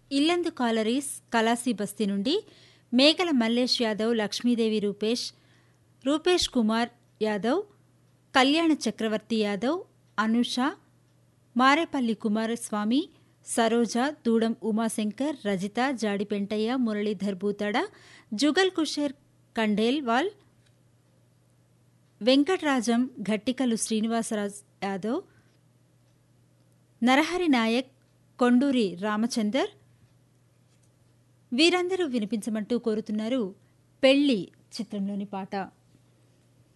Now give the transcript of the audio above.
Yellandu collieries khalasi బస్తీ నుండి మేకల మల్లేష్ యాదవ్ లక్ష్మీదేవి రూపేష్ రూపేష్ కుమార్ యాదవ్ కళ్యాణ చక్రవర్తి యాదవ్ అనుష మారేపల్లి కుమారస్వామి సరోజ దూడం ఉమాశంకర్ రజిత జాడిపెంటయ్య మురళీధర్ బూతడ జుగల్ కుషేర్ కండేల్వాల్ వెంకట్రాజం ఘట్టికలు శ్రీనివాసరాజ్ యాదవ్ నరహరి నాయక్ కొండూరి రామచందర్ వీరందరూ వినిపించమంటూ కోరుతున్నారు పెళ్లి చిత్రంలోని పాట